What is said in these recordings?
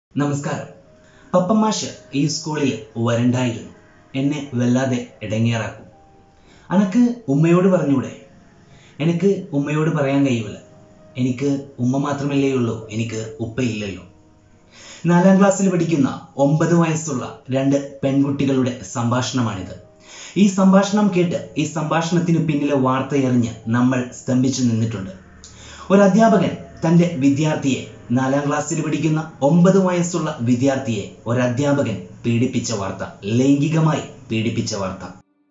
നമസ്കാരം പപ്പമാഷ് ഈ സ്കൂളിൽ വരണ്ടായിരുന്നു എന്നെ വല്ലാതെ ഇടങ്ങേറാക്കും അനക്ക് ഉമ്മയോട് പറഞ്ഞൂടെ എനിക്ക് ഉമ്മയോട് പറയാൻ കഴിയൂല എനിക്ക് ഉമ്മ മാത്രമല്ലേ ഉള്ളൂ എനിക്ക് ഉപ്പയില്ലല്ലോ നാലാം ക്ലാസ്സിൽ പഠിക്കുന്ന ഒമ്പത് വയസ്സുള്ള രണ്ട് പെൺകുട്ടികളുടെ സംഭാഷണമാണിത് ഈ സംഭാഷണം കേട്ട് ഈ സംഭാഷണത്തിന് പിന്നിലെ വാർത്തയറിഞ്ഞ് നമ്മൾ സ്തംഭിച്ചു നിന്നിട്ടുണ്ട് ഒരു അധ്യാപകൻ തന്റെ വിദ്യാർത്ഥിയെ നാലാം ക്ലാസ്സിൽ പഠിക്കുന്ന ഒമ്പത് വയസ്സുള്ള വിദ്യാർത്ഥിയെ ഒരു അധ്യാപകൻ പീഡിപ്പിച്ച വാർത്ത ലൈംഗികമായി പീഡിപ്പിച്ച വാർത്ത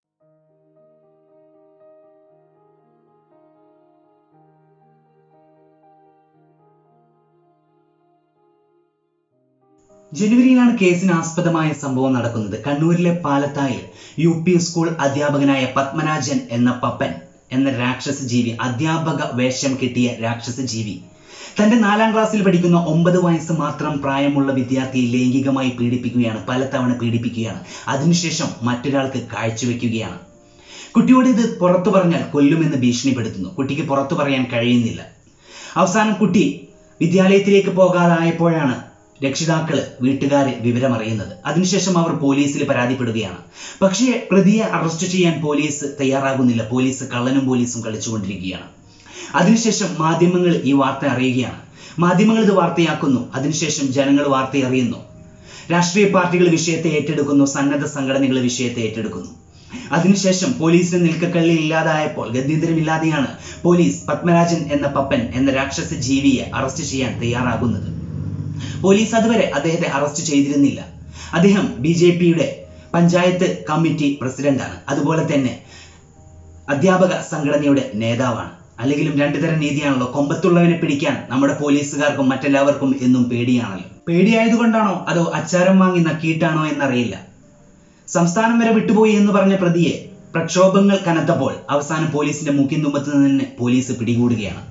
ജനുവരിയിലാണ് കേസിന് ആസ്പദമായ സംഭവം നടക്കുന്നത് കണ്ണൂരിലെ പാലത്തായിൽ യു പി സ്കൂൾ അധ്യാപകനായ പത്മരാജൻ എന്ന പപ്പൻ എന്ന രാക്ഷസ ജീവി അധ്യാപക വേഷം കിട്ടിയ രാക്ഷസ ജീവി തന്റെ നാലാം ക്ലാസ്സിൽ പഠിക്കുന്ന ഒമ്പത് വയസ്സ് മാത്രം പ്രായമുള്ള വിദ്യാർത്ഥിയെ ലൈംഗികമായി പീഡിപ്പിക്കുകയാണ് പലതവണ പീഡിപ്പിക്കുകയാണ് അതിനുശേഷം മറ്റൊരാൾക്ക് കാഴ്ചവെക്കുകയാണ് കുട്ടിയോട് ഇത് പുറത്തു പറഞ്ഞാൽ കൊല്ലുമെന്ന് ഭീഷണിപ്പെടുത്തുന്നു കുട്ടിക്ക് പുറത്തു പറയാൻ കഴിയുന്നില്ല അവസാനം കുട്ടി വിദ്യാലയത്തിലേക്ക് പോകാതായപ്പോഴാണ് രക്ഷിതാക്കള് വീട്ടുകാരെ വിവരമറിയുന്നത് അതിനുശേഷം അവർ പോലീസിൽ പരാതിപ്പെടുകയാണ് പക്ഷേ പ്രതിയെ അറസ്റ്റ് ചെയ്യാൻ പോലീസ് തയ്യാറാകുന്നില്ല പോലീസ് കള്ളനും പോലീസും കളിച്ചുകൊണ്ടിരിക്കുകയാണ് അതിനുശേഷം മാധ്യമങ്ങൾ ഈ വാർത്ത അറിയുകയാണ് മാധ്യമങ്ങൾ ഇത് വാർത്തയാക്കുന്നു അതിനുശേഷം ജനങ്ങൾ വാർത്ത അറിയുന്നു രാഷ്ട്രീയ പാർട്ടികൾ വിഷയത്തെ ഏറ്റെടുക്കുന്നു സന്നദ്ധ സംഘടനകൾ വിഷയത്തെ ഏറ്റെടുക്കുന്നു അതിനുശേഷം പോലീസിന് നിൽക്കക്കള്ളി ഇല്ലാതായപ്പോൾ ഗത്യന്തരമില്ലാതെയാണ് പോലീസ് പത്മരാജൻ എന്ന പപ്പൻ എന്ന രാക്ഷസ ജീവിയെ അറസ്റ്റ് ചെയ്യാൻ തയ്യാറാകുന്നത് പോലീസ് അതുവരെ അദ്ദേഹത്തെ അറസ്റ്റ് ചെയ്തിരുന്നില്ല അദ്ദേഹം ബി ജെ പിയുടെ പഞ്ചായത്ത് കമ്മിറ്റി പ്രസിഡന്റാണ് അതുപോലെ തന്നെ അധ്യാപക സംഘടനയുടെ നേതാവാണ് അല്ലെങ്കിലും രണ്ടു തരം നീതിയാണല്ലോ കൊമ്പത്തുള്ളവനെ പിടിക്കാൻ നമ്മുടെ പോലീസുകാർക്കും മറ്റെല്ലാവർക്കും എന്നും പേടിയാണല്ലോ പേടിയായതുകൊണ്ടാണോ അതോ അച്ചാരം വാങ്ങി നക്കിയിട്ടാണോ എന്നറിയില്ല സംസ്ഥാനം വരെ വിട്ടുപോയി എന്ന് പറഞ്ഞ പ്രതിയെ പ്രക്ഷോഭങ്ങൾ കനത്തപ്പോൾ അവസാനം പോലീസിന്റെ മുഖ്യം തുമ്പത്ത് നിന്ന് പോലീസ് പിടികൂടുകയാണ്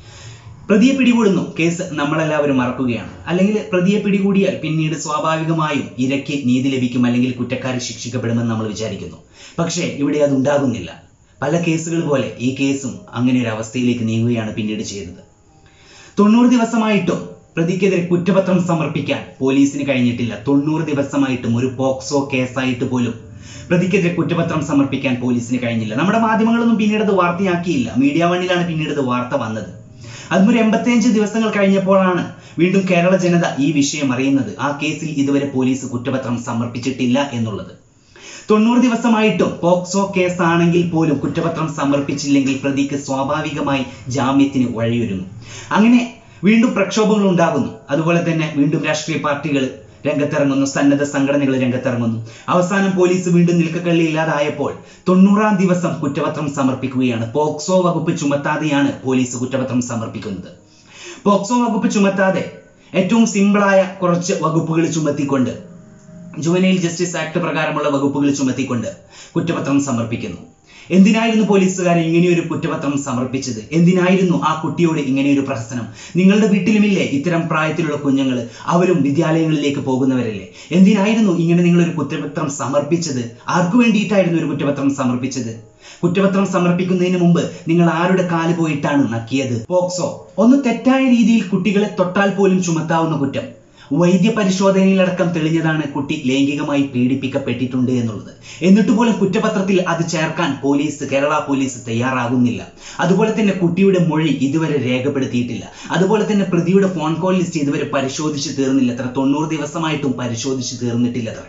പ്രതിയെ പിടികൂടുന്നു കേസ് നമ്മളെല്ലാവരും മറക്കുകയാണ് അല്ലെങ്കിൽ പ്രതിയെ പിടികൂടിയാൽ പിന്നീട് സ്വാഭാവികമായും ഇരയ്ക്ക് നീതി ലഭിക്കും അല്ലെങ്കിൽ കുറ്റക്കാരി ശിക്ഷിക്കപ്പെടുമെന്ന് നമ്മൾ വിചാരിക്കുന്നു പക്ഷേ ഇവിടെ അത് ഉണ്ടാകുന്നില്ല പല കേസുകൾ പോലെ ഈ കേസും അങ്ങനെ ഒരു അവസ്ഥയിലേക്ക് നീങ്ങുകയാണ് പിന്നീട് ചെയ്തത് തൊണ്ണൂറ് ദിവസമായിട്ടും പ്രതിക്കെതിരെ കുറ്റപത്രം സമർപ്പിക്കാൻ പോലീസിന് കഴിഞ്ഞിട്ടില്ല തൊണ്ണൂറ് ദിവസമായിട്ടും ഒരു പോക്സോ കേസായിട്ട് പോലും പ്രതിക്കെതിരെ കുറ്റപത്രം സമർപ്പിക്കാൻ പോലീസിന് കഴിഞ്ഞില്ല നമ്മുടെ മാധ്യമങ്ങളൊന്നും പിന്നീട് അത് വാർത്തയാക്കിയില്ല മീഡിയ വണ്ണിലാണ് പിന്നീട് അത് വാർത്ത വന്നത് അതും ഒരു എൺപത്തിയഞ്ച് ദിവസങ്ങൾ കഴിഞ്ഞപ്പോഴാണ് വീണ്ടും കേരള ജനത ഈ വിഷയം അറിയുന്നത് ആ കേസിൽ ഇതുവരെ പോലീസ് കുറ്റപത്രം സമർപ്പിച്ചിട്ടില്ല എന്നുള്ളത് തൊണ്ണൂറ് ദിവസമായിട്ടും പോക്സോ കേസ് ആണെങ്കിൽ പോലും കുറ്റപത്രം സമർപ്പിച്ചില്ലെങ്കിൽ പ്രതിക്ക് സ്വാഭാവികമായി ജാമ്യത്തിന് വഴിയൊരുങ്ങും അങ്ങനെ വീണ്ടും പ്രക്ഷോഭങ്ങൾ ഉണ്ടാകുന്നു അതുപോലെ തന്നെ വീണ്ടും രാഷ്ട്രീയ പാർട്ടികൾ രംഗത്തിറങ്ങുന്നു സന്നദ്ധ സംഘടനകൾ രംഗത്തിറങ്ങുന്നു അവസാനം പോലീസ് വീണ്ടും നിൽക്കക്കള്ളി ഇല്ലാതായപ്പോൾ തൊണ്ണൂറാം ദിവസം കുറ്റപത്രം സമർപ്പിക്കുകയാണ് പോക്സോ വകുപ്പ് ചുമത്താതെയാണ് പോലീസ് കുറ്റപത്രം സമർപ്പിക്കുന്നത് പോക്സോ വകുപ്പ് ചുമത്താതെ ഏറ്റവും സിമ്പിളായ കുറച്ച് വകുപ്പുകൾ ചുമത്തിക്കൊണ്ട് ജുവനൈൽ ജസ്റ്റിസ് ആക്ട് പ്രകാരമുള്ള വകുപ്പുകൾ ചുമത്തിക്കൊണ്ട് കുറ്റപത്രം സമർപ്പിക്കുന്നു എന്തിനായിരുന്നു പോലീസുകാർ ഇങ്ങനെയൊരു കുറ്റപത്രം സമർപ്പിച്ചത് എന്തിനായിരുന്നു ആ കുട്ടിയോട് ഇങ്ങനെയൊരു പ്രഹസനം നിങ്ങളുടെ വീട്ടിലുമില്ലേ ഇത്തരം പ്രായത്തിലുള്ള കുഞ്ഞുങ്ങൾ അവരും വിദ്യാലയങ്ങളിലേക്ക് പോകുന്നവരല്ലേ എന്തിനായിരുന്നു ഇങ്ങനെ നിങ്ങളൊരു കുറ്റപത്രം സമർപ്പിച്ചത് ആർക്കു വേണ്ടിയിട്ടായിരുന്നു ഒരു കുറ്റപത്രം സമർപ്പിച്ചത് കുറ്റപത്രം സമർപ്പിക്കുന്നതിന് മുമ്പ് നിങ്ങൾ ആരുടെ കാല് പോയിട്ടാണ് നക്കിയത് പോക്സോ ഒന്ന് തെറ്റായ രീതിയിൽ കുട്ടികളെ തൊട്ടാൽ പോലും ചുമത്താവുന്ന കുറ്റം വൈദ്യ പരിശോധനയിലടക്കം തെളിഞ്ഞതാണ് കുട്ടി ലൈംഗികമായി പീഡിപ്പിക്കപ്പെട്ടിട്ടുണ്ട് എന്നുള്ളത് എന്നിട്ട് പോലും കുറ്റപത്രത്തിൽ അത് ചേർക്കാൻ പോലീസ് കേരള പോലീസ് തയ്യാറാകുന്നില്ല അതുപോലെ തന്നെ കുട്ടിയുടെ മൊഴി ഇതുവരെ രേഖപ്പെടുത്തിയിട്ടില്ല അതുപോലെ തന്നെ പ്രതിയുടെ ഫോൺ കോൾ ലിസ്റ്റ് ഇതുവരെ പരിശോധിച്ച് തീർന്നില്ല അത്ര തൊണ്ണൂറ് ദിവസമായിട്ടും പരിശോധിച്ച് തീർന്നിട്ടില്ല അത്ര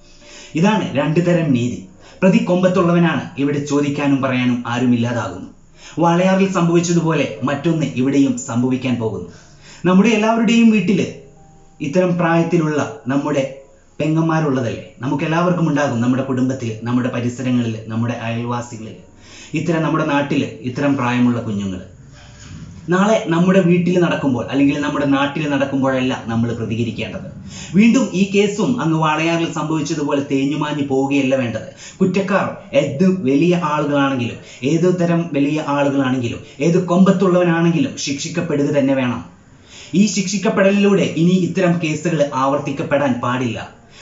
ഇതാണ് രണ്ടു തരം നീതി പ്രതി കൊമ്പത്തുള്ളവനാണ് ഇവിടെ ചോദിക്കാനും പറയാനും ആരുമില്ലാതാകുന്നു വാളയാറിൽ സംഭവിച്ചതുപോലെ മറ്റൊന്ന് ഇവിടെയും സംഭവിക്കാൻ പോകുന്നു നമ്മുടെ എല്ലാവരുടെയും വീട്ടില് ഇത്തരം പ്രായത്തിലുള്ള നമ്മുടെ പെങ്ങന്മാരുള്ളതല്ലേ നമുക്ക് എല്ലാവർക്കും ഉണ്ടാകും നമ്മുടെ കുടുംബത്തിൽ നമ്മുടെ പരിസരങ്ങളിൽ നമ്മുടെ അയൽവാസികളിൽ ഇത്തരം നമ്മുടെ നാട്ടിൽ ഇത്തരം പ്രായമുള്ള കുഞ്ഞുങ്ങൾ നാളെ നമ്മുടെ വീട്ടിൽ നടക്കുമ്പോൾ അല്ലെങ്കിൽ നമ്മുടെ നാട്ടിൽ നടക്കുമ്പോഴല്ല നമ്മൾ പ്രതികരിക്കേണ്ടത് വീണ്ടും ഈ കേസും അങ്ങ് വാളയാറിൽ സംഭവിച്ചതുപോലെ തേഞ്ഞുമാഞ്ഞു പോവുകയല്ല വേണ്ടത് കുറ്റക്കാർ ഏത് വലിയ ആളുകളാണെങ്കിലും ഏത് തരം വലിയ ആളുകളാണെങ്കിലും ഏത് കൊമ്പത്തുള്ളവനാണെങ്കിലും ശിക്ഷിക്കപ്പെടുക തന്നെ വേണം ഈ ശിക്ഷിക്കപ്പെടലിലൂടെ ഇനി ഇത്തരം കേസുകൾ ആവർത്തിക്കപ്പെടാൻ പാടില്ല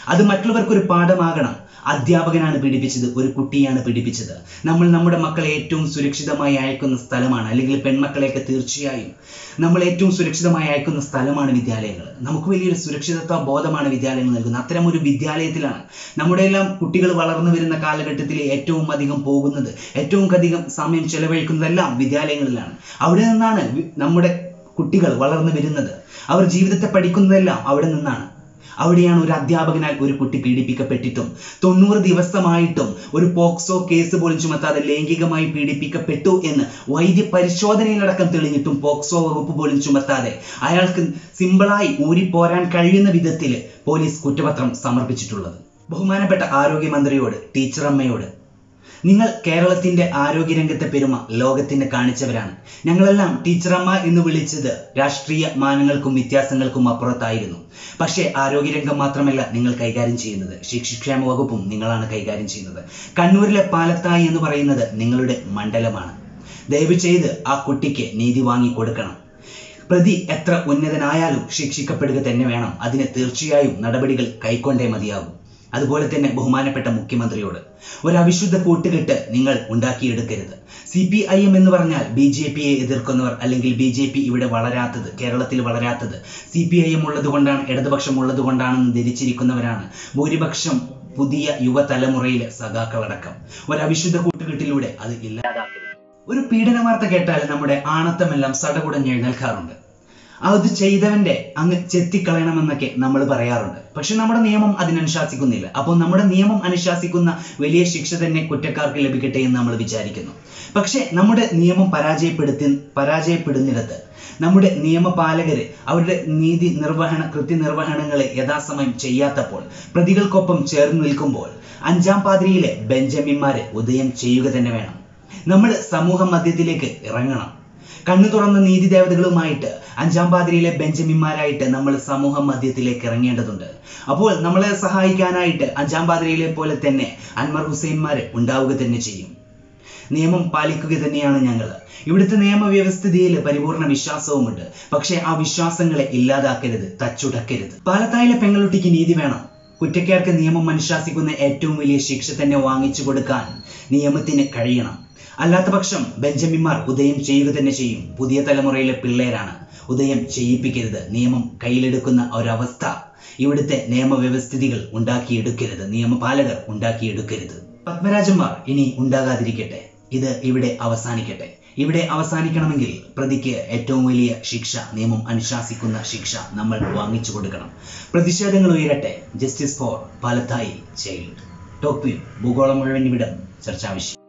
അത് മറ്റുള്ളവർക്ക് ഒരു പാഠമാകണം അധ്യാപകനാണ് പീഡിപ്പിച്ചത് ഒരു കുട്ടിയാണ് പീഡിപ്പിച്ചത് നമ്മൾ നമ്മുടെ മക്കളെ ഏറ്റവും സുരക്ഷിതമായി അയക്കുന്ന സ്ഥലമാണ് അല്ലെങ്കിൽ പെൺമക്കളെയൊക്കെ തീർച്ചയായും നമ്മൾ ഏറ്റവും സുരക്ഷിതമായി അയക്കുന്ന സ്ഥലമാണ് വിദ്യാലയങ്ങൾ നമുക്ക് വലിയൊരു സുരക്ഷിതത്വ ബോധമാണ് വിദ്യാലയങ്ങൾ നൽകുന്നത് അത്തരം ഒരു വിദ്യാലയത്തിലാണ് നമ്മുടെ എല്ലാം കുട്ടികൾ വളർന്നു വരുന്ന കാലഘട്ടത്തിൽ ഏറ്റവും അധികം പോകുന്നത് ഏറ്റവും അധികം സമയം ചെലവഴിക്കുന്നതെല്ലാം വിദ്യാലയങ്ങളിലാണ് അവിടെ നിന്നാണ് വി- നമ്മുടെ കുട്ടികൾ വളർന്നു വരുന്നത് അവർ ജീവിതത്തെ പഠിക്കുന്നതെല്ലാം അവിടെ നിന്നാണ് അവിടെയാണ് ഒരു അധ്യാപകനാൽ ഒരു കുട്ടി പീഡിപ്പിക്കപ്പെട്ടിട്ടും തൊണ്ണൂറ് ദിവസമായിട്ടും ഒരു പോക്സോ കേസ് പോലും ചുമത്താതെ ലൈംഗികമായി പീഡിപ്പിക്കപ്പെട്ടു എന്ന് വൈദ്യ പരിശോധനയിലടക്കം തെളിഞ്ഞിട്ടും പോക്സോ വകുപ്പ് പോലും ചുമത്താതെ അയാൾക്ക് സിമ്പിളായി ഊരിപ്പോരാൻ കഴിയുന്ന വിധത്തിൽ പോലീസ് കുറ്റപത്രം സമർപ്പിച്ചിട്ടുള്ളത് ബഹുമാനപ്പെട്ട ആരോഗ്യമന്ത്രിയോട് ടീച്ചറമ്മയോട് നിങ്ങൾ കേരളത്തിന്റെ ആരോഗ്യരംഗത്തെ പെരുമ ലോകത്തിന് കാണിച്ചവരാണ് ഞങ്ങളെല്ലാം ടീച്ചറമ്മ എന്ന് വിളിച്ചത് രാഷ്ട്രീയ മാനങ്ങൾക്കും വ്യത്യാസങ്ങൾക്കും അപ്പുറത്തായിരുന്നു പക്ഷേ ആരോഗ്യരംഗം മാത്രമല്ല നിങ്ങൾ കൈകാര്യം ചെയ്യുന്നത് ശിശുക്ഷേമ വകുപ്പും നിങ്ങളാണ് കൈകാര്യം ചെയ്യുന്നത് കണ്ണൂരിലെ പാലത്തായി എന്ന് പറയുന്നത് നിങ്ങളുടെ മണ്ഡലമാണ് ദയവ് ചെയ്ത് ആ കുട്ടിക്ക് നീതി വാങ്ങി കൊടുക്കണം പ്രതി എത്ര ഉന്നതനായാലും ശിക്ഷിക്കപ്പെടുക തന്നെ വേണം അതിന് തീർച്ചയായും നടപടികൾ കൈക്കൊണ്ടേ മതിയാകും അതുപോലെ തന്നെ ബഹുമാനപ്പെട്ട മുഖ്യമന്ത്രിയോട് ഒരു അവിശുദ്ധ കൂട്ടുകെട്ട് നിങ്ങൾ ഉണ്ടാക്കിയെടുക്കരുത് സി പി ഐ എം എന്ന് പറഞ്ഞാൽ ബി ജെ പിയെ എതിർക്കുന്നവർ അല്ലെങ്കിൽ ബി ജെ പി ഇവിടെ വളരാത്തത് കേരളത്തിൽ വളരാത്തത് സി പി ഐ എം ഉള്ളത് കൊണ്ടാണ് ഇടതുപക്ഷം ഉള്ളത് കൊണ്ടാണെന്ന് ധരിച്ചിരിക്കുന്നവരാണ് ഭൂരിപക്ഷം പുതിയ യുവതലമുറയിലെ സഖാക്കളടക്കം ഒരു അവിശുദ്ധ കൂട്ടുകെട്ടിലൂടെ അത് ഇല്ലാതാക്കരുത് ഒരു പീഡന വാർത്ത കേട്ടാൽ നമ്മുടെ ആണത്തമെല്ലാം സടകുടഞ്ഞെഴുന്നേൽക്കാറുണ്ട് അത് ചെയ്തവന്റെ അങ്ങ് ചെത്തിക്കളയണമെന്നൊക്കെ നമ്മൾ പറയാറുണ്ട് പക്ഷെ നമ്മുടെ നിയമം അതിനനുശാസിക്കുന്നില്ല അപ്പോൾ നമ്മുടെ നിയമം അനുശാസിക്കുന്ന വലിയ ശിക്ഷ തന്നെ കുറ്റക്കാർക്ക് ലഭിക്കട്ടെ എന്ന് നമ്മൾ വിചാരിക്കുന്നു പക്ഷെ നമ്മുടെ നിയമം പരാജയപ്പെടുത്തി പരാജയപ്പെടുന്നിടത്ത് നമ്മുടെ നിയമപാലകര് അവരുടെ നീതി നിർവഹണ കൃത്യനിർവഹണങ്ങളെ യഥാസമയം ചെയ്യാത്തപ്പോൾ പ്രതികൾക്കൊപ്പം ചേർന്ന് നിൽക്കുമ്പോൾ അഞ്ചാം പാതിരിയിലെ ബെഞ്ചമിന്മാര് ഉദയം ചെയ്യുക തന്നെ വേണം നമ്മൾ സമൂഹ മധ്യത്തിലേക്ക് ഇറങ്ങണം കണ്ണു തുറന്ന നീതി ദേവതകളുമായിട്ട് അഞ്ചാം പാതിരിയിലെ ബെഞ്ചമിന്മാരായിട്ട് നമ്മൾ സമൂഹ മധ്യത്തിലേക്ക് ഇറങ്ങേണ്ടതുണ്ട് അപ്പോൾ നമ്മളെ സഹായിക്കാനായിട്ട് അഞ്ചാം പാതിരിയിലെ പോലെ തന്നെ അൻവർ ഹുസൈൻമാര് ഉണ്ടാവുക തന്നെ ചെയ്യും നിയമം പാലിക്കുക തന്നെയാണ് ഞങ്ങൾ ഇവിടുത്തെ നിയമവ്യവസ്ഥിതിയിൽ പരിപൂർണ വിശ്വാസവുമുണ്ട് പക്ഷേ ആ വിശ്വാസങ്ങളെ ഇല്ലാതാക്കരുത് തച്ചുടക്കരുത് പാലത്തായിലെ പെങ്ങളുട്ടിക്ക് നീതി വേണം കുറ്റക്കാർക്ക് നിയമം അനുശാസിക്കുന്ന ഏറ്റവും വലിയ ശിക്ഷ തന്നെ വാങ്ങിച്ചു കൊടുക്കാൻ നിയമത്തിന് കഴിയണം അല്ലാത്ത പക്ഷം ബെഞ്ചമിന്മാർ ഉദയം ചെയ്യുക തന്നെ ചെയ്യും പുതിയ തലമുറയിലെ പിള്ളേരാണ് ഉദയം ചെയ്യിപ്പിക്കരുത് നിയമം കയ്യിലെടുക്കുന്ന ഒരവസ്ഥ ഇവിടുത്തെ നിയമവ്യവസ്ഥിതികൾ ഉണ്ടാക്കിയെടുക്കരുത് നിയമപാലകർ ഉണ്ടാക്കിയെടുക്കരുത് പത്മരാജന്മാർ ഇനി ഉണ്ടാകാതിരിക്കട്ടെ ഇത് ഇവിടെ അവസാനിക്കട്ടെ ഇവിടെ അവസാനിക്കണമെങ്കിൽ പ്രതിക്ക് ഏറ്റവും വലിയ ശിക്ഷ നിയമം അനുശാസിക്കുന്ന ശിക്ഷ നമ്മൾ വാങ്ങിച്ചു കൊടുക്കണം പ്രതിഷേധങ്ങൾ ഉയരട്ടെ justice for Palathayi jail top view ഭൂഗോളം മുഴുവൻ ഇവിടം ചർച്ചാവിഷയം